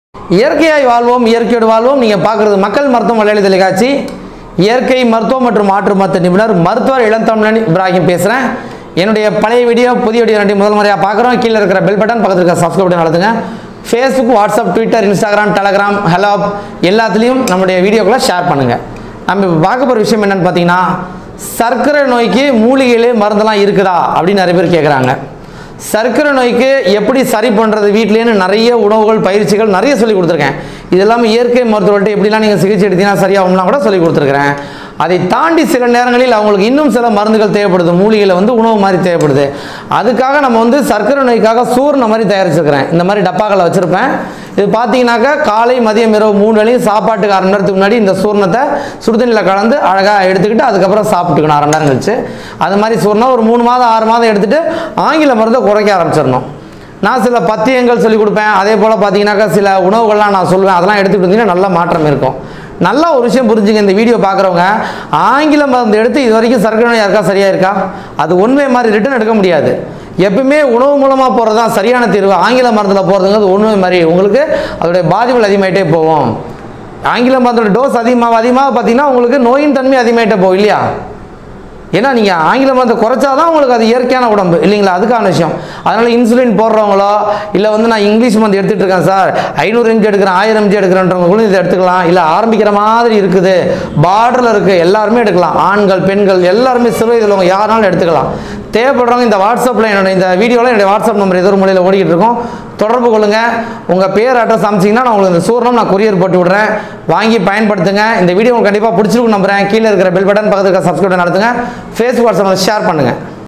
இயற்கையாய் வாழ்வோம் இயற்கையோடு வாழ்வோம் நீங்கள் பார்க்குறது மக்கள் மருத்துவம் மலையாளி தொலைக்காட்சி இயற்கை மருத்துவம் மற்றும் மாற்று மருத்துவ நிபுணர் மருத்துவர் இளந்தமிழன் இப்ராஹிம் பேசுகிறேன் என்னுடைய பழைய வீடியோ புதிய வீடியோ ரெண்டு முதல் முறையாக பார்க்குறோம் கீழே இருக்கிற பெல் பட்டன் பக்கத்தில் இருக்கிற சப்ஸ்கிரைப் பட்டன் அழுத்துங்க Facebook WhatsApp Twitter Instagram Telegram hello எல்லாத்துலேயும் நம்முடைய வீடியோக்களை ஷேர் பண்ணுங்கள் நம்ம இப்போ பார்க்க போகிற விஷயம் என்னன்னு பார்த்தீங்கன்னா சர்க்கரை நோய்க்கு மூலிகையிலே மருந்தெல்லாம் இருக்குதா அப்படின்னு நிறைய பேர் கேட்குறாங்க சர்க்கரை நோய்க்கு எப்படி சரி பண்ணுறது வீட்லேன்னு நிறைய உணவுகள் பயிற்சிகள் நிறைய சொல்லி கொடுத்துருக்கேன் இதெல்லாம் இயற்கை மருத்துவர்கிட்ட எப்படிலாம் நீங்கள் சிகிச்சை எடுத்தீங்கன்னா சரியாகும்லாம் கூட சொல்லி கொடுத்துருக்குறேன் அதை தாண்டி சில நேரங்களில் அவங்களுக்கு இன்னும் சில மருந்துகள் தேவைப்படுது மூலிகையில் வந்து உணவு மாதிரி தேவைப்படுது அதுக்காக நம்ம வந்து சர்க்கரை நோய்க்காக சூர்ண மாதிரி தயாரிச்சிருக்கிறேன் இந்த மாதிரி டப்பாக்களை வச்சுருப்பேன் இது பார்த்தீங்கன்னாக்கா காலை மதியம் இரவு மூணு வேளையும் சாப்பாட்டுக்கு அரை மணி நேரத்துக்கு முன்னாடி இந்த சூர்ணத்தை சுடுதண்ணியில் கலந்து அழகாக எடுத்துக்கிட்டு அதுக்கப்புறம் சாப்பிட்டுக்கணும் அரை மணி நேரம் கழிச்சு அது மாதிரி சூர்ணம் ஒரு மூணு மாதம் ஆறு மாதம் எடுத்துகிட்டு ஆங்கில மருந்தை குறைக்க ஆரம்பிச்சிடணும் நான் சில பத்தியங்கள் சொல்லி கொடுப்பேன் அதே போல் பார்த்தீங்கன்னாக்கா சில உணவுகள்லாம் நான் சொல்லுவேன் அதெல்லாம் எடுத்துக்கிட்டு இருந்தீங்கன்னா நல்ல மாற்றம் இருக்கும் நல்ல ஒரு விஷயம் புரிஞ்சுங்க இந்த வீடியோ பார்க்குறவங்க ஆங்கில மருந்து எடுத்து இது வரைக்கும் சர்க்கரை நோய் இருக்கா சரியாக இருக்கா அது ஒன்வே மாதிரி ரிட்டர்ன் எடுக்க முடியாது எப்பவுமே உணவு மூலமாக போகிறது தான் சரியான தீர்வு ஆங்கில மருந்தில் போகிறதுங்கிறது ஒன்றுமே மாதிரி உங்களுக்கு அதோடைய பாதிப்புகள் அதிகமாயிட்டே போகும் ஆங்கில மருந்தோட டோஸ் அதிகமாக அதிகமாக பார்த்தீங்கன்னா உங்களுக்கு நோயின் தன்மை அதிகமாயிட்டே போகும் இல்லையா ஏன்னா நீங்கள் ஆங்கில மருந்தை குறைச்சாதான் உங்களுக்கு அது இயற்கையான உடம்பு இல்லைங்களா அதுக்கான விஷயம் அதனால் இன்சுலின் போடுறவங்களோ இல்லை வந்து நான் இங்கிலீஷ் மருந்து எடுத்துகிட்டு இருக்கேன் சார் ஐநூறு எம்ஜி எடுக்கிறேன் ஆயிரம் எம்ஜி எடுக்கிறேன்றவங்களும் இதை எடுத்துக்கலாம் இல்லை ஆரம்பிக்கிற மாதிரி இருக்குது பார்டரில் இருக்குது எல்லாருமே எடுக்கலாம் ஆண்கள் பெண்கள் எல்லாருமே சிறு வயதில் உள்ளவங்க யாருனாலும் எடுத்துக்கலாம் தேவைப்படுறவங்க இந்த வாட்ஸ்அப்பில் என்னோட இந்த வீடியோவில் என்னுடைய வாட்ஸ்அப் நம்பர் ஏதோ ஒரு மூலையில் ஓடிக்கிட்டு இருக்கோம் தொடர்பு கொள்ளுங்கள் உங்கள் பேர் அட்ரஸ் அமைச்சிங்கன்னா நான் உங்களுக்கு இந்த சூர்ணம் நான் கொரியர் போட்டு விட்றேன் வாங்கி பயன்படுத்துங்க இந்த வீடியோ உங்களுக்கு கண்டிப்பாக பிடிச்சிருக்கும் நம்புறேன் கீழே இருக்கிற பெல் பட்டன் பக்கத்தில் இருக்கிற சப்ஸ்கிரைப் நடத்துங்க ஃபேஸ்புக் வாட்ஸ்அப்பில் ஷேர் பண்ணுங்கள்